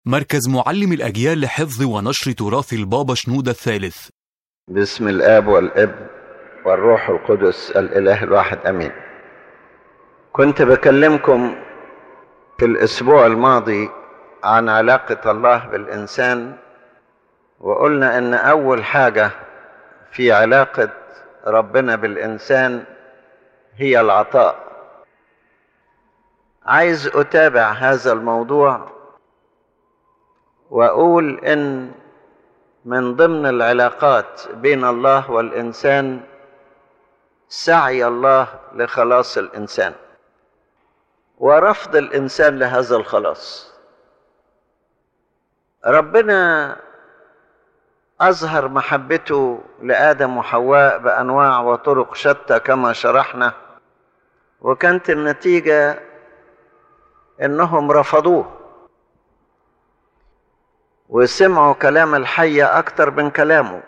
مركز معلم الأجيال لحفظ ونشر تراث البابا شنودة الثالث بسم الاب والابن والروح القدس الاله الواحد امين كنت بكلمكم في الاسبوع الماضي عن علاقه الله بالانسان وقلنا ان اول حاجه في علاقه ربنا بالانسان هي العطاء عايز اتابع هذا الموضوع واقول ان من ضمن العلاقات بين الله والانسان سعي الله لخلاص الانسان ورفض الانسان لهذا الخلاص ربنا اظهر محبته لادم وحواء بانواع وطرق شتى كما شرحنا وكانت النتيجه انهم رفضوه وسمعوا كلام الحية أكتر من كلامه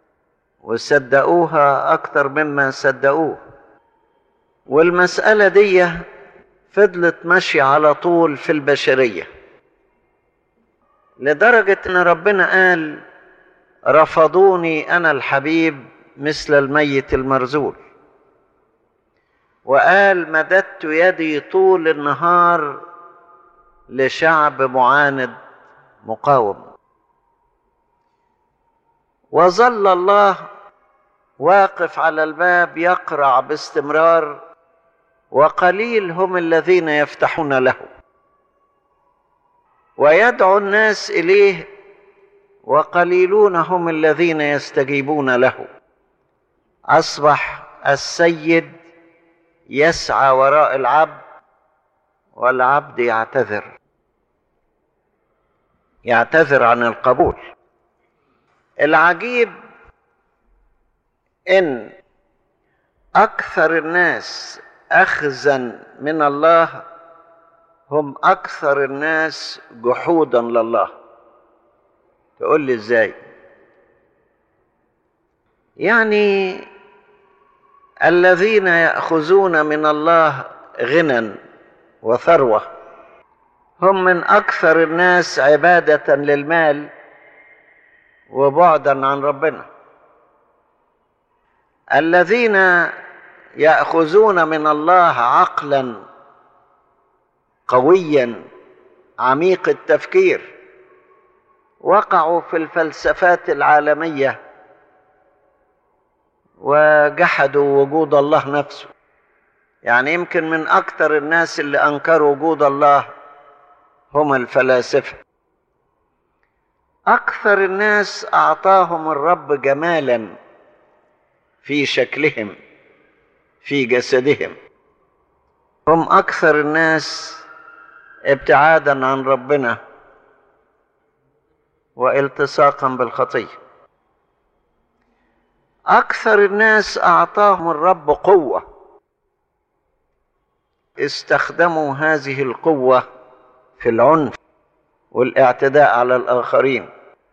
وصدقوها أكتر مما صدقوه والمسألة دي فضلت ماشية على طول في البشرية لدرجة إن ربنا قال رفضوني أنا الحبيب مثل الميت المرزول وقال مددت يدي طول النهار لشعب معاند مقاوم وظل الله واقف على الباب يقرع باستمرار وقليل هم الذين يفتحون له ويدعو الناس اليه وقليلون هم الذين يستجيبون له اصبح السيد يسعى وراء العبد والعبد يعتذر يعتذر عن القبول العجيب ان اكثر الناس اخذا من الله هم اكثر الناس جحودا لله تقول لي ازاي يعني الذين ياخذون من الله غنى وثروه هم من اكثر الناس عباده للمال وبعدا عن ربنا الذين ياخذون من الله عقلا قويا عميق التفكير وقعوا في الفلسفات العالميه وجحدوا وجود الله نفسه يعني يمكن من اكثر الناس اللي انكروا وجود الله هم الفلاسفه اكثر الناس اعطاهم الرب جمالا في شكلهم في جسدهم هم اكثر الناس ابتعادا عن ربنا والتصاقا بالخطيه اكثر الناس اعطاهم الرب قوه استخدموا هذه القوه في العنف والاعتداء على الاخرين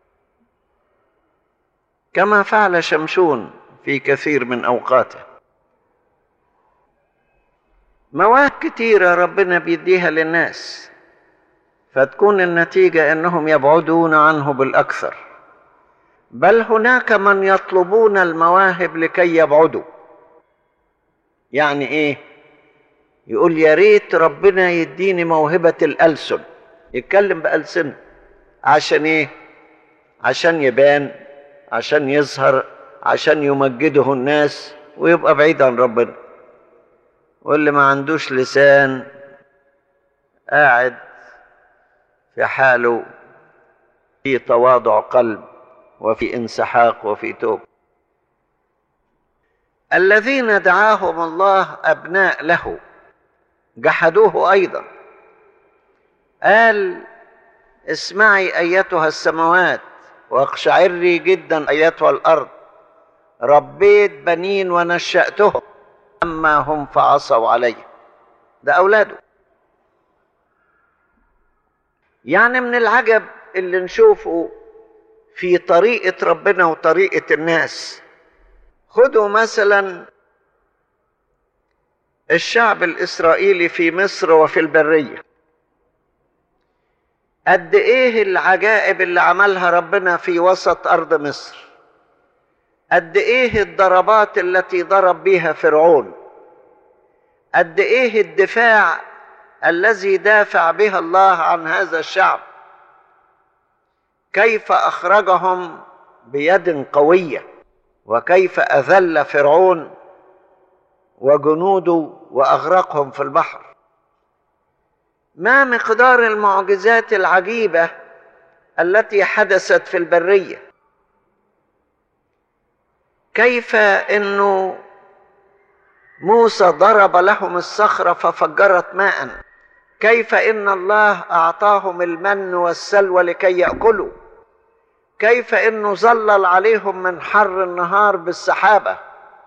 كما فعل شمشون في كثير من اوقاته مواهب كتيره ربنا بيديها للناس فتكون النتيجه انهم يبعدون عنه بالاكثر بل هناك من يطلبون المواهب لكي يبعدوا يعني ايه يقول يا ريت ربنا يديني موهبه الالسن يتكلم بألسنة عشان ايه عشان يبان عشان يظهر عشان يمجده الناس ويبقى بعيد عن ربنا واللي ما عندوش لسان قاعد في حاله في تواضع قلب وفي انسحاق وفي توب الذين دعاهم الله ابناء له جحدوه ايضا قال اسمعي ايتها السماوات واقشعري جدا ايتها الارض ربيت بنين ونشاتهم اما هم فعصوا علي ده اولاده يعني من العجب اللي نشوفه في طريقه ربنا وطريقه الناس خدوا مثلا الشعب الاسرائيلي في مصر وفي البريه قد ايه العجائب اللي عملها ربنا في وسط ارض مصر قد ايه الضربات التي ضرب بها فرعون قد ايه الدفاع الذي دافع بها الله عن هذا الشعب كيف اخرجهم بيد قويه وكيف اذل فرعون وجنوده واغرقهم في البحر ما مقدار المعجزات العجيبه التي حدثت في البريه كيف انه موسى ضرب لهم الصخره ففجرت ماء كيف ان الله اعطاهم المن والسلوى لكي ياكلوا كيف انه ظلل عليهم من حر النهار بالسحابه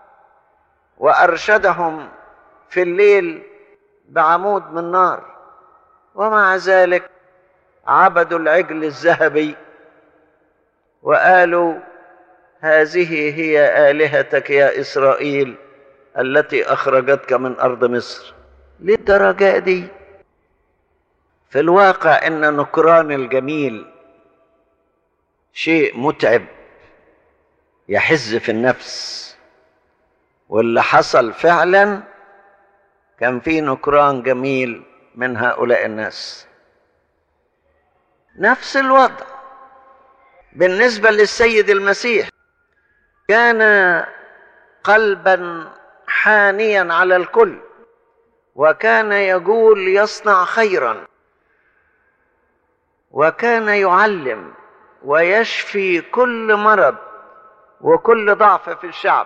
وارشدهم في الليل بعمود من نار ومع ذلك عبدوا العجل الذهبي وقالوا هذه هي الهتك يا اسرائيل التي اخرجتك من ارض مصر للدرجه دي في الواقع ان نكران الجميل شيء متعب يحز في النفس واللي حصل فعلا كان في نكران جميل من هؤلاء الناس نفس الوضع بالنسبه للسيد المسيح كان قلبا حانيا على الكل وكان يقول يصنع خيرا وكان يعلم ويشفي كل مرض وكل ضعف في الشعب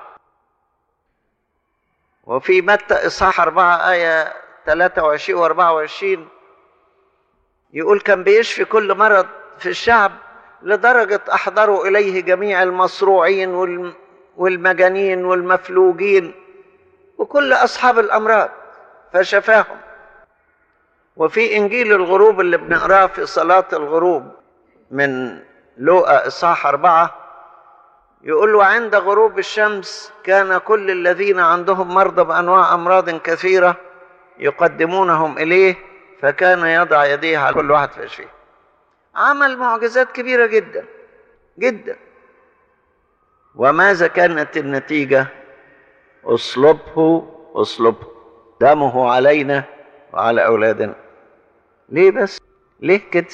وفي متى إصحاح أربعة آية 23 و 24 يقول كان بيشفي كل مرض في الشعب لدرجة أحضروا إليه جميع المصروعين والمجانين والمفلوجين وكل أصحاب الأمراض فشفاهم وفي إنجيل الغروب اللي بنقراه في صلاة الغروب من لوقا إصحاح أربعة يقول له عند غروب الشمس كان كل الذين عندهم مرضى بأنواع أمراض كثيرة يقدمونهم إليه فكان يضع يديه على كل واحد فيشفيه عمل معجزات كبيرة جدا جدا وماذا كانت النتيجة اصلبه اصلبه دمه علينا وعلى أولادنا ليه بس ليه كده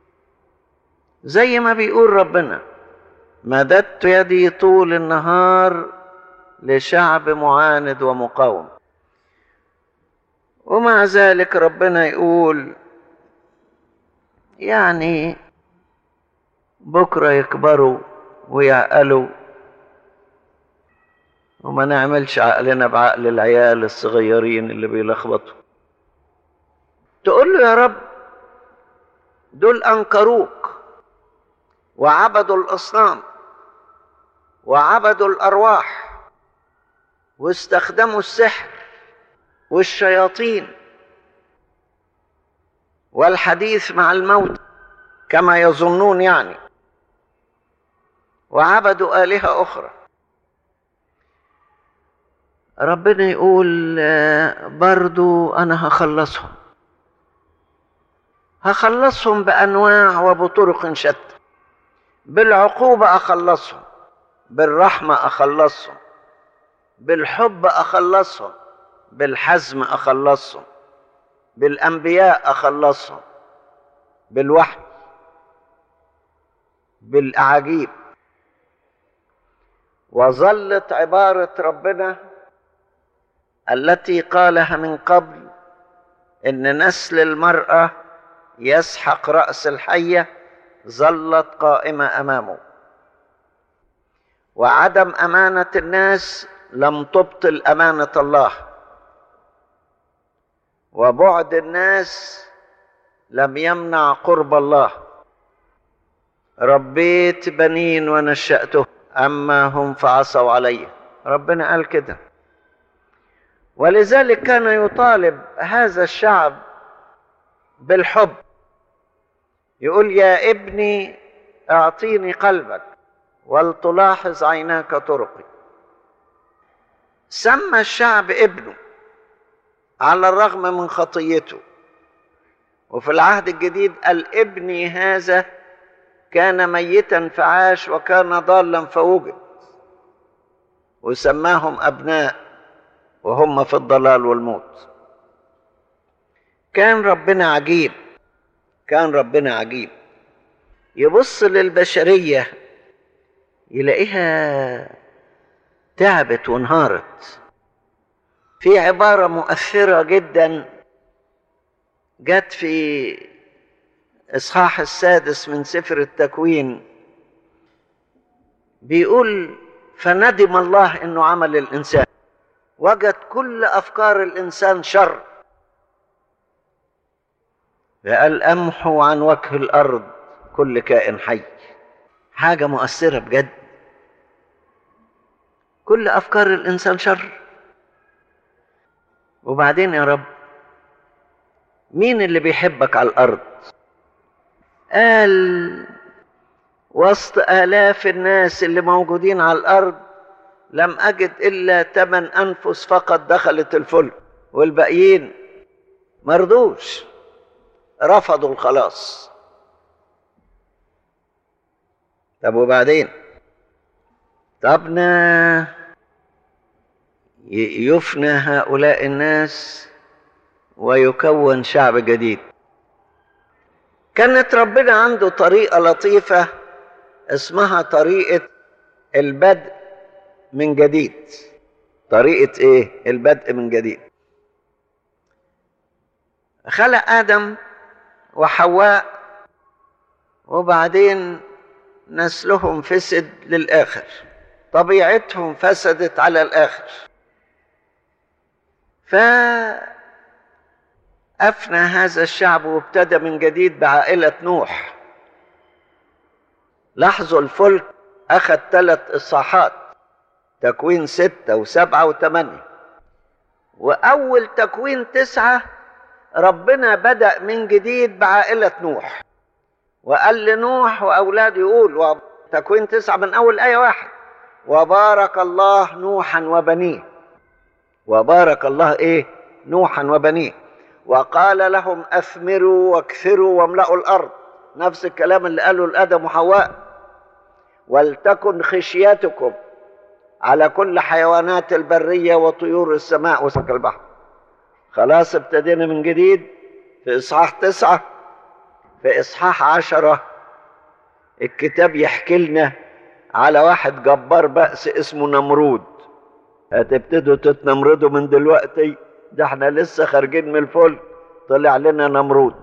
زي ما بيقول ربنا مددت يدي طول النهار لشعب معاند ومقاوم ومع ذلك ربنا يقول يعني بكره يكبروا ويعقلوا وما نعملش عقلنا بعقل العيال الصغيرين اللي بيلخبطوا تقول له يا رب دول انكروك وعبدوا الاصنام وعبدوا الارواح واستخدموا السحر والشياطين والحديث مع الموت كما يظنون يعني وعبدوا الهه اخرى ربنا يقول برضو انا هخلصهم هخلصهم بانواع وبطرق شتى بالعقوبه اخلصهم بالرحمه اخلصهم بالحب اخلصهم بالحزم اخلصهم بالانبياء اخلصهم بالوحي بالاعاجيب وظلت عباره ربنا التي قالها من قبل ان نسل المراه يسحق راس الحيه ظلت قائمه امامه وعدم امانه الناس لم تبطل امانه الله وبعد الناس لم يمنع قرب الله ربيت بنين ونشأته أما هم فعصوا علي ربنا قال كده ولذلك كان يطالب هذا الشعب بالحب يقول يا ابني اعطيني قلبك ولتلاحظ عيناك طرقي سمى الشعب ابنه على الرغم من خطيته وفي العهد الجديد قال ابني هذا كان ميتا فعاش وكان ضالا فوجد وسماهم ابناء وهم في الضلال والموت كان ربنا عجيب كان ربنا عجيب يبص للبشريه يلاقيها تعبت وانهارت في عباره مؤثره جدا جت في اصحاح السادس من سفر التكوين بيقول فندم الله انه عمل الانسان وجد كل افكار الانسان شر قال امحو عن وجه الارض كل كائن حي حاجه مؤثره بجد كل افكار الانسان شر وبعدين يا رب مين اللي بيحبك على الارض قال وسط آلاف الناس اللي موجودين على الأرض لم أجد إلا ثمان أنفس فقط دخلت الفلك والباقيين مرضوش رفضوا الخلاص طب وبعدين طبنا يفنى هؤلاء الناس ويكون شعب جديد كانت ربنا عنده طريقة لطيفة اسمها طريقة البدء من جديد طريقة ايه البدء من جديد خلق آدم وحواء وبعدين نسلهم فسد للآخر طبيعتهم فسدت على الآخر فأفنى هذا الشعب وابتدى من جديد بعائلة نوح لاحظوا الفلك أخذ ثلاث إصحاحات تكوين ستة وسبعة وثمانية وأول تكوين تسعة ربنا بدأ من جديد بعائلة نوح وقال لنوح وأولاده يقول تكوين تسعة من أول آية واحد وبارك الله نوحا وبنيه وبارك الله إيه نوحا وبنيه وقال لهم أثمروا واكثروا واملأوا الأرض نفس الكلام اللي قاله لآدم وحواء ولتكن خشيتكم على كل حيوانات البرية وطيور السماء وسك البحر خلاص ابتدينا من جديد في إصحاح تسعة في إصحاح عشرة الكتاب يحكي لنا على واحد جبار بأس اسمه نمرود هتبتدوا تتنمردوا من دلوقتي ده احنا لسه خارجين من الفل طلع لنا نمرود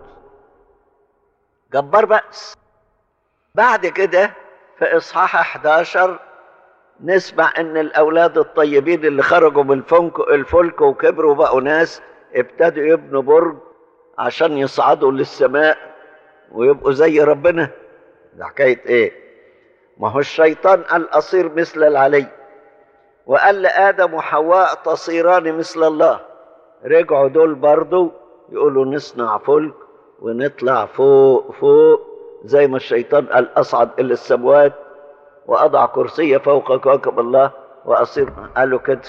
جبار بأس بعد كده في إصحاح 11 نسمع إن الأولاد الطيبين اللي خرجوا من الفلك الفلك وكبروا بقوا ناس ابتدوا يبنوا برج عشان يصعدوا للسماء ويبقوا زي ربنا ده حكاية إيه؟ ما هو الشيطان قال أصير مثل العلي وقال لآدم وحواء تصيران مثل الله رجعوا دول برضو يقولوا نصنع فلك ونطلع فوق فوق زي ما الشيطان قال أصعد إلى السموات وأضع كرسي فوق كوكب الله وأصير قالوا كده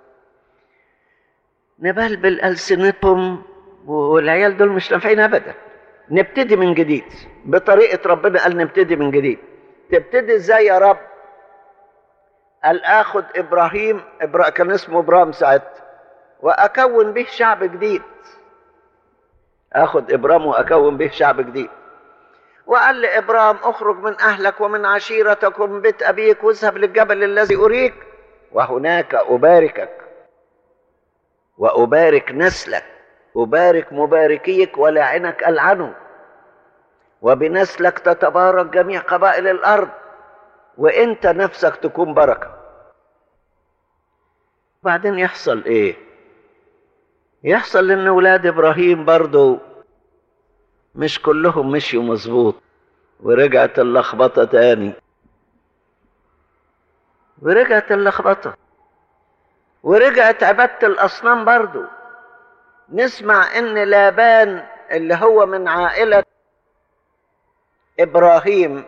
نبلبل ألسنتهم والعيال دول مش نافعين أبدا نبتدي من جديد بطريقة ربنا قال نبتدي من جديد تبتدي ازاي يا رب قال اخد ابراهيم إبرا... كان اسمه ابراهيم ساعتها واكون به شعب جديد اخد ابراهيم واكون به شعب جديد وقال لابراهيم اخرج من اهلك ومن عشيرتك ومن بيت ابيك واذهب للجبل الذي اريك وهناك اباركك وابارك نسلك ابارك مباركيك ولعنك العنه وبنسلك تتبارك جميع قبائل الارض وانت نفسك تكون بركه بعدين يحصل ايه يحصل ان ولاد ابراهيم برضو مش كلهم مشيوا مظبوط ورجعت اللخبطه تاني ورجعت اللخبطه ورجعت عباده الاصنام برضو نسمع ان لابان اللي هو من عائله ابراهيم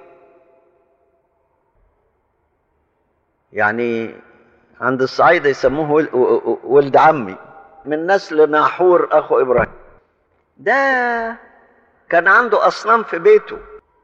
يعني عند الصعيدة يسموه ولد عمي من نسل ناحور أخو إبراهيم ده كان عنده أصنام في بيته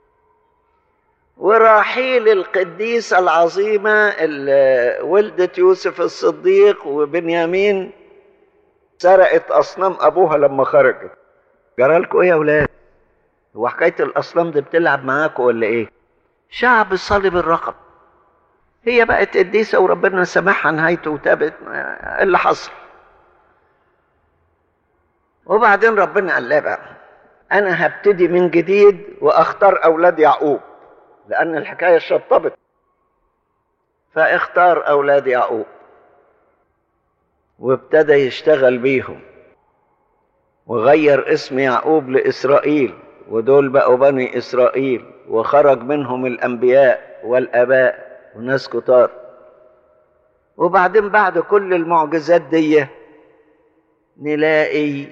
وراحيل القديسة العظيمة اللي ولدت يوسف الصديق وبنيامين سرقت أصنام أبوها لما خرجت جرالكوا إيه يا ولاد؟ هو حكاية الأصنام دي بتلعب معاكوا ولا إيه؟ شعب صلب الرقب هي بقت قديسة وربنا سامحها نهايته وتابت اللي حصل وبعدين ربنا قال لها بقى أنا هبتدي من جديد وأختار أولاد يعقوب لأن الحكاية شطبت فاختار أولاد يعقوب وابتدى يشتغل بيهم وغير اسم يعقوب لإسرائيل ودول بقوا بني إسرائيل وخرج منهم الأنبياء والآباء وناس كتار وبعدين بعد كل المعجزات دي نلاقي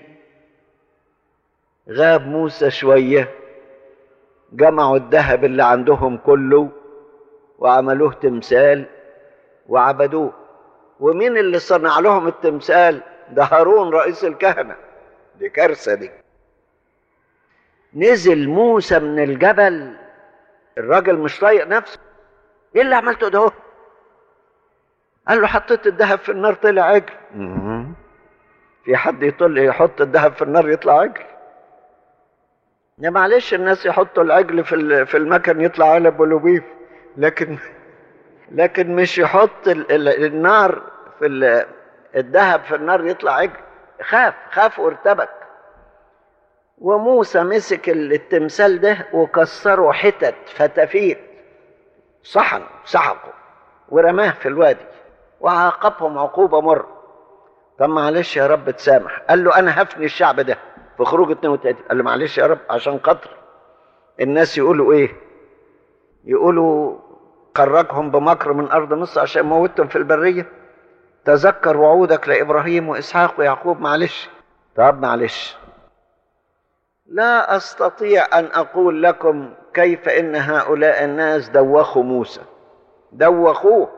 غاب موسى شوية جمعوا الذهب اللي عندهم كله وعملوه تمثال وعبدوه ومين اللي صنع لهم التمثال ده هارون رئيس الكهنة دي كارثة دي نزل موسى من الجبل الراجل مش طايق نفسه ايه اللي عملته ده هو؟ قال له حطيت الذهب في النار طلع عجل في حد يطل يحط الذهب في النار يطلع عجل يا معلش الناس يحطوا العجل في في المكن يطلع علب ولبيف لكن لكن مش يحط ال ال النار في الذهب في النار يطلع عجل خاف خاف وارتبك وموسى مسك التمثال ده وكسره حتت فتافيت صحن سحقه ورماه في الوادي وعاقبهم عقوبة مرة طب معلش يا رب تسامح قال له أنا هفني الشعب ده في خروج 32 قال له معلش يا رب عشان خاطر الناس يقولوا إيه يقولوا خرجهم بمكر من أرض مصر عشان موتهم في البرية تذكر وعودك لإبراهيم وإسحاق ويعقوب معلش طب معلش لا أستطيع أن أقول لكم كيف إن هؤلاء الناس دوخوا موسى دوخوه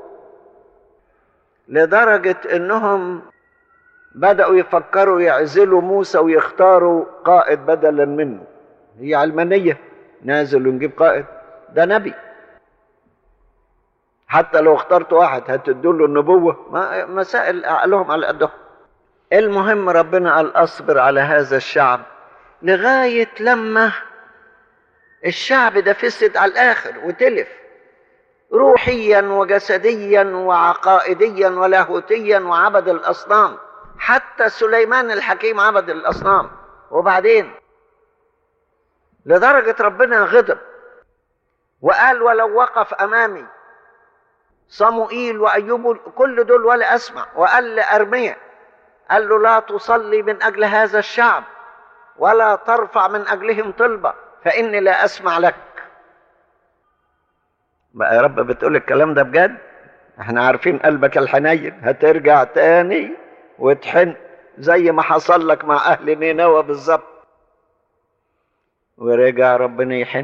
لدرجة إنهم بدأوا يفكروا يعزلوا موسى ويختاروا قائد بدلا منه هي علمانية نازل ونجيب قائد ده نبي حتى لو اخترت واحد هتدوا له النبوة ما مسائل عقلهم على قدهم المهم ربنا قال أصبر على هذا الشعب لغاية لما الشعب ده فسد على الآخر وتلف روحيا وجسديا وعقائديا ولاهوتيا وعبد الأصنام حتى سليمان الحكيم عبد الأصنام وبعدين لدرجة ربنا غضب وقال ولو وقف أمامي صموئيل وأيوب كل دول ولا أسمع وقال لأرميا قال له لا تصلي من أجل هذا الشعب ولا ترفع من أجلهم طلبة فإني لا أسمع لك بقى يا رب بتقول الكلام ده بجد احنا عارفين قلبك الحنين هترجع تاني وتحن زي ما حصل لك مع أهل نينوى بالظبط ورجع ربنا يحن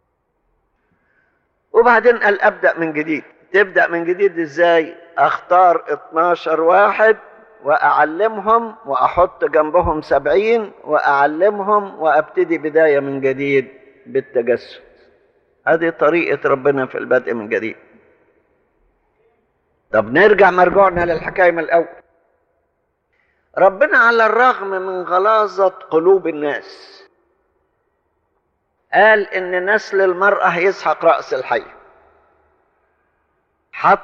وبعدين قال أبدأ من جديد تبدأ من جديد ازاي اختار 12 واحد وأعلمهم وأحط جنبهم سبعين وأعلمهم وأبتدي بداية من جديد بالتجسد هذه طريقة ربنا في البدء من جديد طب نرجع مرجوعنا للحكاية من الأول ربنا على الرغم من غلاظة قلوب الناس قال إن نسل المرأة هيسحق رأس الحي حط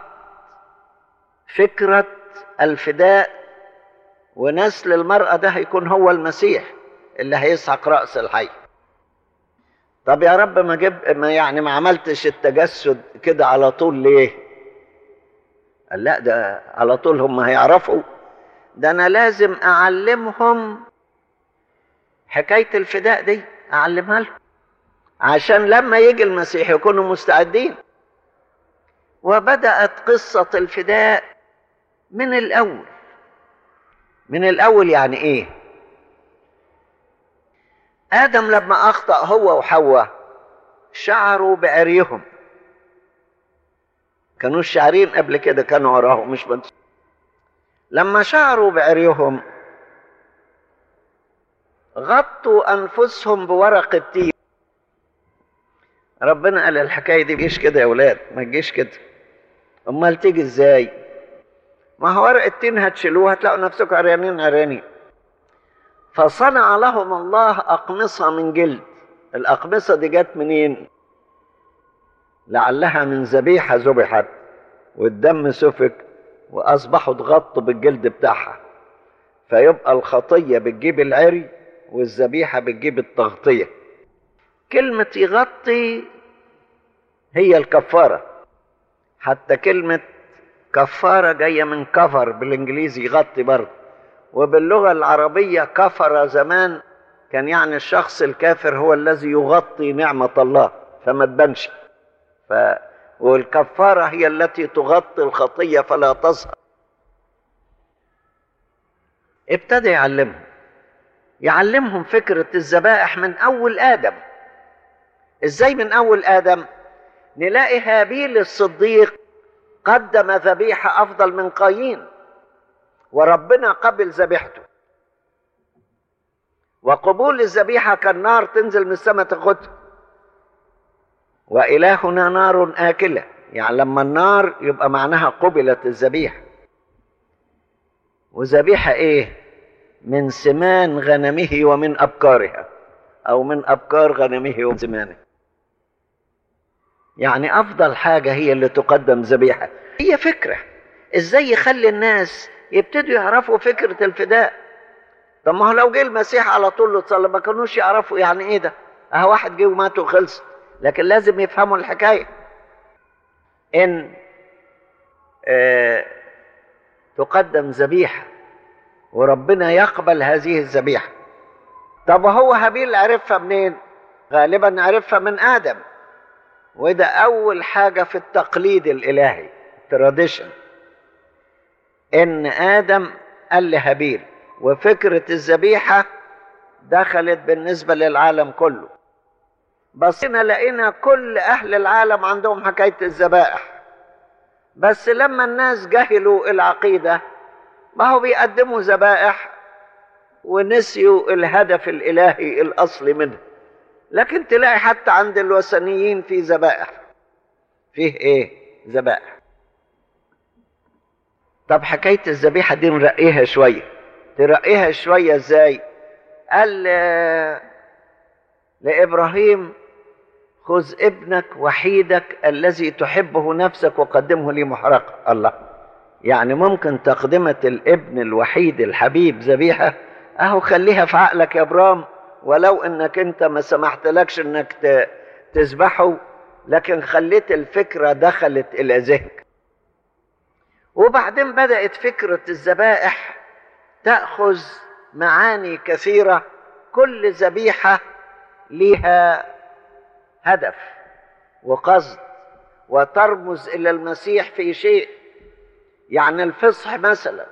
فكرة الفداء ونسل المرأة ده هيكون هو المسيح اللي هيسحق رأس الحي طب يا رب ما جب ما يعني ما عملتش التجسد كده على طول ليه قال لا ده على طول هم هيعرفوا ده انا لازم اعلمهم حكاية الفداء دي اعلمها لهم عشان لما يجي المسيح يكونوا مستعدين وبدأت قصة الفداء من الأول من الأول يعني إيه؟ آدم لما أخطأ هو وحواء شعروا بعريهم كانوا شعرين قبل كده كانوا وراهم مش بنت لما شعروا بعريهم غطوا أنفسهم بورق التين ربنا قال الحكاية دي تجيش كده يا ولاد ما تجيش كده أمال تيجي إزاي ما هو ورق التين هتشيلوه هتلاقوا نفسكم عريانين عريانين فصنع لهم الله أقمصة من جلد الأقمصة دي جت منين لعلها من ذبيحة ذبحت والدم سفك وأصبحوا اتغطوا بالجلد بتاعها فيبقى الخطية بتجيب العري والذبيحة بتجيب التغطية كلمة يغطي هي الكفارة حتى كلمة كفارة جاية من كفر بالإنجليزي يغطي برضه وباللغة العربية كفر زمان كان يعني الشخص الكافر هو الذي يغطي نعمة الله فما تبانش ف... والكفارة هي التي تغطي الخطية فلا تظهر ابتدى يعلمهم يعلمهم فكرة الذبائح من أول آدم إزاي من أول آدم نلاقي هابيل الصديق قدم ذبيحة أفضل من قايين وربنا قبل ذبيحته وقبول الذبيحة كالنار تنزل من السماء تاخدها وإلهنا نار آكلة يعني لما النار يبقى معناها قبلت الذبيحة وذبيحة إيه؟ من سمان غنمه ومن أبكارها أو من أبكار غنمه ومن سمانه يعني أفضل حاجة هي اللي تقدم ذبيحة هي فكرة إزاي يخلي الناس يبتدوا يعرفوا فكرة الفداء طب ما هو لو جه المسيح على طول تصلي ما كانوش يعرفوا يعني ايه ده اه واحد جه ومات وخلص لكن لازم يفهموا الحكايه ان آه تقدم ذبيحه وربنا يقبل هذه الذبيحه طب وهو هابيل عرفها منين غالبا عرفها من ادم وده اول حاجه في التقليد الالهي تراديشن ان ادم قال لهابيل وفكرة الذبيحة دخلت بالنسبة للعالم كله بصينا لقينا كل أهل العالم عندهم حكاية الذبائح بس لما الناس جهلوا العقيدة ما هو بيقدموا ذبائح ونسيوا الهدف الإلهي الأصلي منه لكن تلاقي حتى عند الوثنيين في ذبائح فيه ايه ذبائح طب حكاية الذبيحة دي نرقيها شوية ترقيها شوية ازاي قال لإبراهيم خذ ابنك وحيدك الذي تحبه نفسك وقدمه لي محرقة الله يعني ممكن تقدمة الابن الوحيد الحبيب ذبيحة اهو خليها في عقلك يا ابرام ولو انك انت ما سمحتلكش انك تذبحه لكن خليت الفكرة دخلت الى ذهنك وبعدين بدأت فكرة الذبائح تأخذ معاني كثيرة كل ذبيحة لها هدف وقصد وترمز إلى المسيح في شيء يعني الفصح مثلا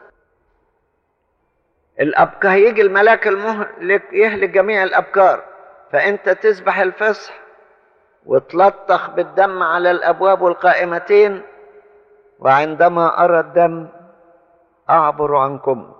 الأبكار هيجي الملاك المهلك يهلك جميع الأبكار فأنت تذبح الفصح وتلطخ بالدم على الأبواب والقائمتين وعندما أرى الدم أعبر عنكم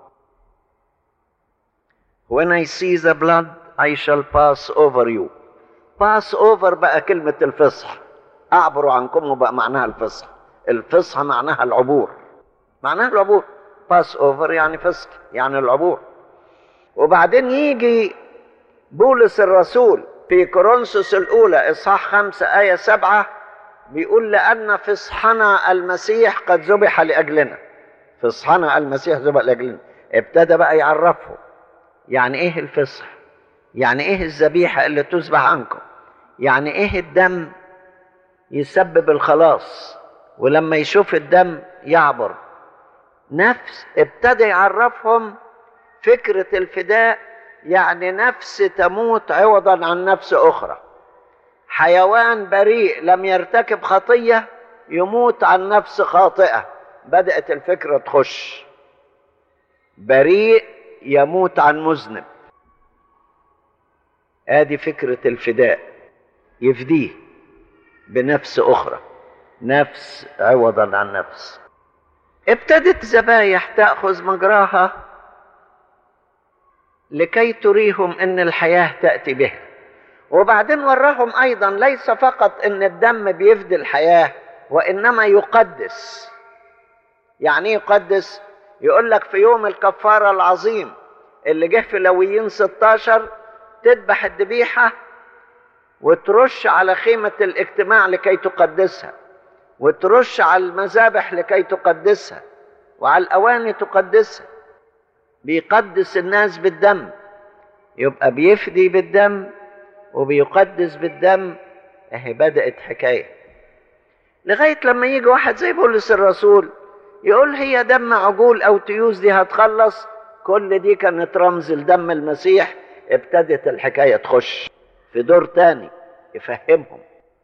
When I see the blood I shall pass over you pass over بقى كلمة الفصح أعبر عنكم وبقى معناها الفصح الفصح معناها العبور معناها العبور باس اوفر يعني فصح يعني العبور وبعدين يجي بولس الرسول في كورنثوس الأولى إصحاح خمسة آية سبعة بيقول لأن فصحنا المسيح قد ذبح لأجلنا فصحنا المسيح ذبح لأجلنا ابتدى بقى يعرفه يعني إيه الفصح يعني إيه الذبيحة اللي تذبح عنكم يعني إيه الدم يسبب الخلاص ولما يشوف الدم يعبر نفس ابتدى يعرفهم فكرة الفداء يعني نفس تموت عوضا عن نفس أخرى حيوان بريء لم يرتكب خطية يموت عن نفس خاطئة بدأت الفكرة تخش بريء يموت عن مذنب ادي فكرة الفداء يفديه بنفس أخرى نفس عوضا عن نفس ابتدت ذبايح تأخذ مجراها لكي تريهم ان الحياه تاتي بها وبعدين وراهم ايضا ليس فقط ان الدم بيفدي الحياه وانما يقدس يعني ايه يقدس يقول لك في يوم الكفاره العظيم اللي جه في لويين 16 تذبح الذبيحه وترش على خيمه الاجتماع لكي تقدسها وترش على المذابح لكي تقدسها وعلى الاواني تقدسها بيقدس الناس بالدم يبقى بيفدي بالدم وبيقدس بالدم اهي بدأت حكاية لغاية لما يجي واحد زي بولس الرسول يقول هي دم عجول او تيوز دي هتخلص كل دي كانت رمز لدم المسيح ابتدت الحكاية تخش في دور تاني يفهمهم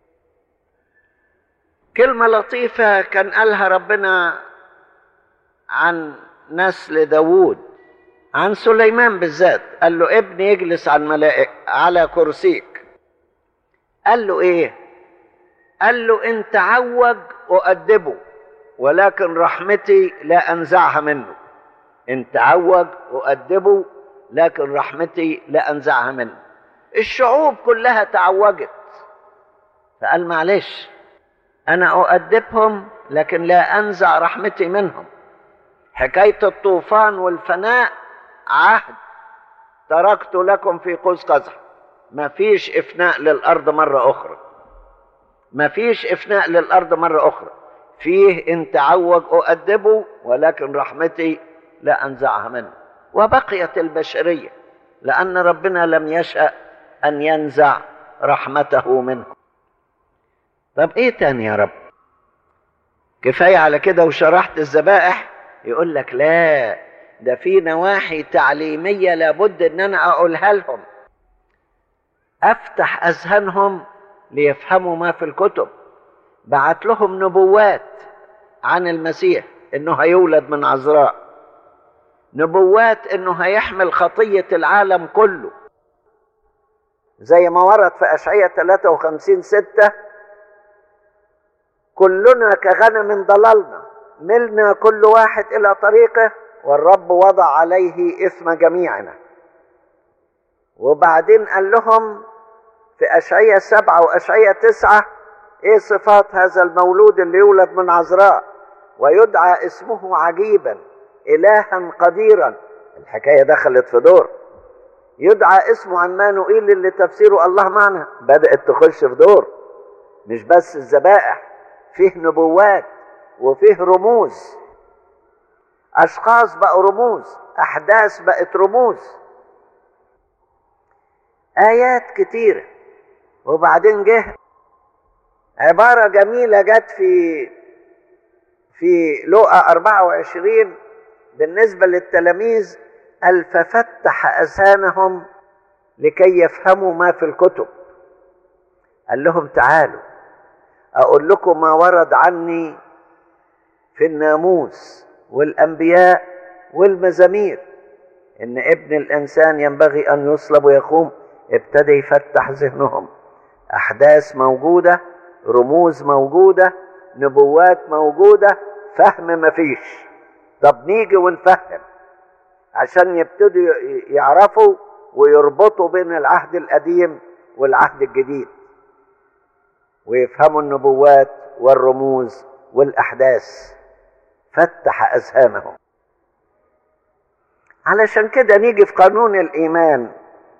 كلمة لطيفة كان قالها ربنا عن نسل داوود عن سليمان بالذات قال له ابني يجلس على الملائكة على كرسيك قال له ايه قال له ان تعوج أؤدبه ولكن رحمتي لا أنزعها منه ان تعوج أؤدبه لكن رحمتي لا أنزعها منه الشعوب كلها تعوجت فقال معلش أنا أؤدبهم لكن لا أنزع رحمتي منهم حكاية الطوفان والفناء عهد تركت لكم في قوس قزح ما فيش إفناء للأرض مرة أخرى ما فيش إفناء للأرض مرة أخرى فيه إن تعوج أؤدبه ولكن رحمتي لا أنزعها منه وبقيت البشرية لأن ربنا لم يشأ أن ينزع رحمته منه طب إيه تاني يا رب كفاية على كده وشرحت الذبائح يقول لك لا ده في نواحي تعليمية لابد ان انا اقولها لهم افتح اذهانهم ليفهموا ما في الكتب بعت لهم نبوات عن المسيح انه هيولد من عذراء نبوات انه هيحمل خطية العالم كله زي ما ورد في اشعية 53 ستة كلنا كغنم ضللنا ملنا كل واحد الى طريقه والرب وضع عليه اثم جميعنا وبعدين قال لهم في اشعياء سبعة واشعياء تسعة ايه صفات هذا المولود اللي يولد من عذراء ويدعى اسمه عجيبا الها قديرا الحكاية دخلت في دور يدعى اسمه عمانوئيل اللي تفسيره الله معنا بدأت تخش في دور مش بس الذبائح فيه نبوات وفيه رموز اشخاص بقوا رموز احداث بقت رموز ايات كتيره وبعدين جه عباره جميله جت في في لقا 24 بالنسبه للتلاميذ قال ففتح اذهانهم لكي يفهموا ما في الكتب قال لهم تعالوا اقول لكم ما ورد عني في الناموس والانبياء والمزامير ان ابن الانسان ينبغي ان يصلب ويقوم ابتدى يفتح ذهنهم احداث موجوده رموز موجوده نبوات موجوده فهم مفيش طب نيجي ونفهم عشان يبتدوا يعرفوا ويربطوا بين العهد القديم والعهد الجديد ويفهموا النبوات والرموز والاحداث فتح اذهانهم علشان كده نيجي في قانون الايمان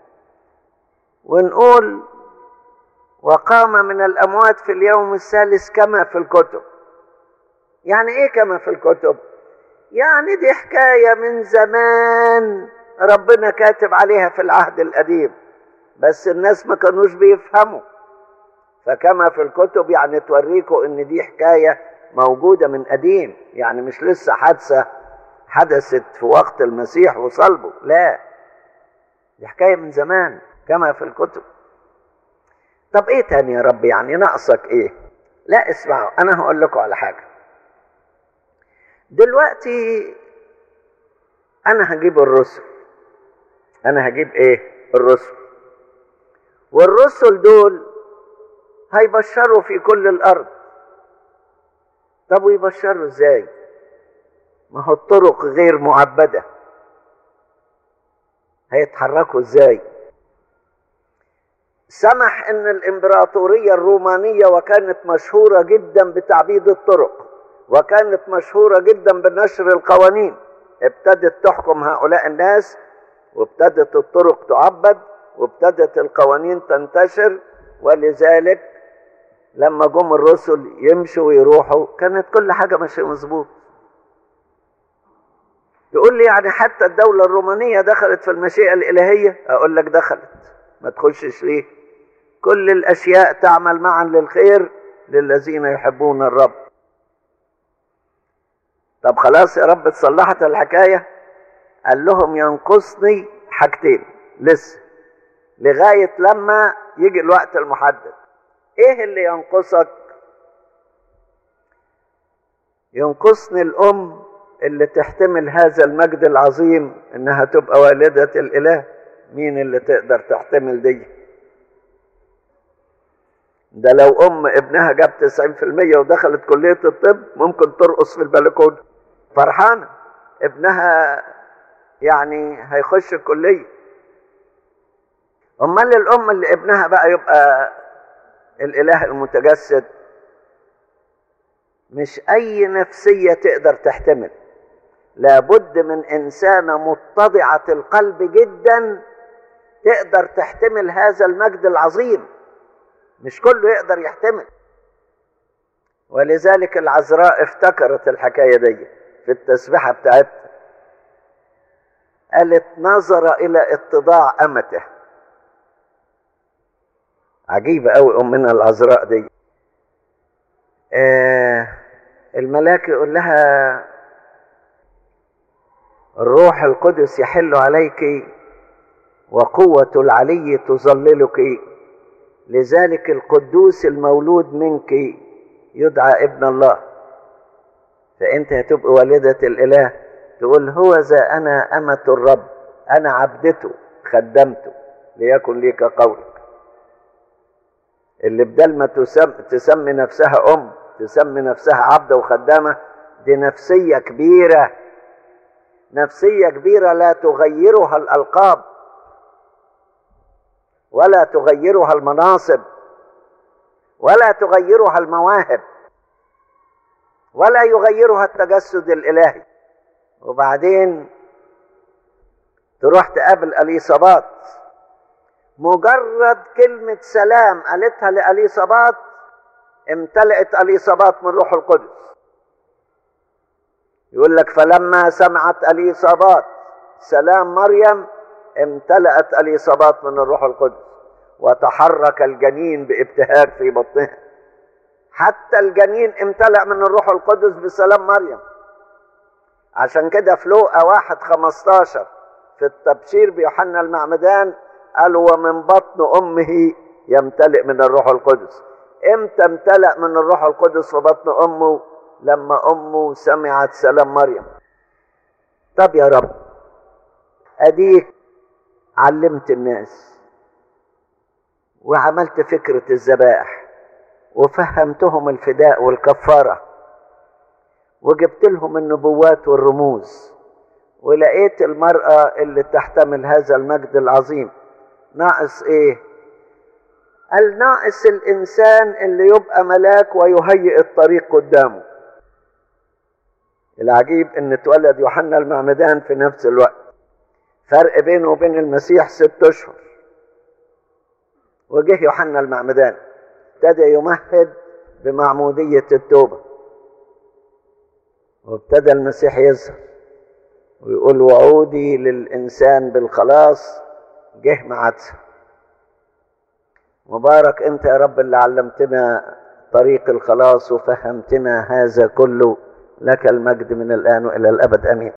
ونقول وقام من الاموات في اليوم الثالث كما في الكتب يعني ايه كما في الكتب يعني دي حكايه من زمان ربنا كاتب عليها في العهد القديم بس الناس ما كانوش بيفهموا فكما في الكتب يعني توريكوا ان دي حكايه موجودة من قديم يعني مش لسه حادثة حدثت في وقت المسيح وصلبه لا دي حكاية من زمان كما في الكتب طب ايه تاني يا رب يعني ناقصك ايه لا اسمعوا انا هقول لكم على حاجة دلوقتي انا هجيب الرسل انا هجيب ايه الرسل والرسل دول هيبشروا في كل الارض طب ويبشروا ازاي ما هو الطرق غير معبدة هيتحركوا ازاي سمح ان الامبراطورية الرومانية وكانت مشهورة جدا بتعبيد الطرق وكانت مشهورة جدا بنشر القوانين ابتدت تحكم هؤلاء الناس وابتدت الطرق تعبد وابتدت القوانين تنتشر ولذلك لما جم الرسل يمشوا ويروحوا كانت كل حاجة ماشية مظبوط تقول لي يعني حتى الدولة الرومانية دخلت في المشيئة الإلهية أقول لك دخلت ما تخشش ليه كل الأشياء تعمل معا للخير للذين يحبون الرب طب خلاص يا رب اتصلحت الحكاية قال لهم ينقصني حاجتين لسه لغاية لما يجي الوقت المحدد ايه اللي ينقصك ينقصني الام اللي تحتمل هذا المجد العظيم انها تبقى والدة الاله مين اللي تقدر تحتمل دي ده لو ام ابنها جاب 90% ودخلت كلية الطب ممكن ترقص في البلكونة فرحانة ابنها يعني هيخش الكلية امال الام اللي ابنها بقى يبقى الاله المتجسد مش اي نفسية تقدر تحتمل لابد من انسانة متضعة القلب جدا تقدر تحتمل هذا المجد العظيم مش كله يقدر يحتمل ولذلك العذراء افتكرت الحكاية دي في التسبيحة بتاعتها قالت نظر إلى اتضاع أمته عجيبة أوي أمنا العذراء دي آه الملاك يقول لها الروح القدس يحل عليك وقوة العلي تظللك لذلك القدوس المولود منك يدعى ابن الله فانت هتبقى والدة الاله تقول هو ذا انا امة الرب انا عبدته خدمته ليكن ليك قولك اللي بدل ما تسم تسمي نفسها ام تسمي نفسها عبده وخدامه دي نفسيه كبيره نفسيه كبيره لا تغيرها الالقاب ولا تغيرها المناصب ولا تغيرها المواهب ولا يغيرها التجسد الالهي وبعدين تروح تقابل اليصابات مجرد كلمة سلام قالتها لأليصابات امتلأت أليصابات من روح القدس يقول لك فلما سمعت أليصابات سلام مريم امتلأت أليصابات من الروح القدس وتحرك الجنين بابتهاج في بطنها حتى الجنين امتلأ من الروح القدس بسلام مريم عشان كده في لوقا واحد خمستاشر في التبشير بيوحنا المعمدان قال ومن بطن امه يمتلئ من الروح القدس امتى امتلأ من الروح القدس في بطن امه لما امه سمعت سلام مريم طب يا رب اديك علمت الناس وعملت فكرة الذبائح وفهمتهم الفداء والكفارة وجبت لهم النبوات والرموز ولقيت المرأة اللي تحتمل هذا المجد العظيم ناقص ايه قال ناقص الانسان اللي يبقى ملاك ويهيئ الطريق قدامه العجيب ان اتولد يوحنا المعمدان في نفس الوقت فرق بينه وبين المسيح ست اشهر وجه يوحنا المعمدان ابتدى يمهد بمعمودية التوبة وابتدى المسيح يظهر ويقول وعودي للإنسان بالخلاص جه معادسة مبارك انت يا رب اللي علمتنا طريق الخلاص وفهمتنا هذا كله لك المجد من الآن وإلى الأبد أمين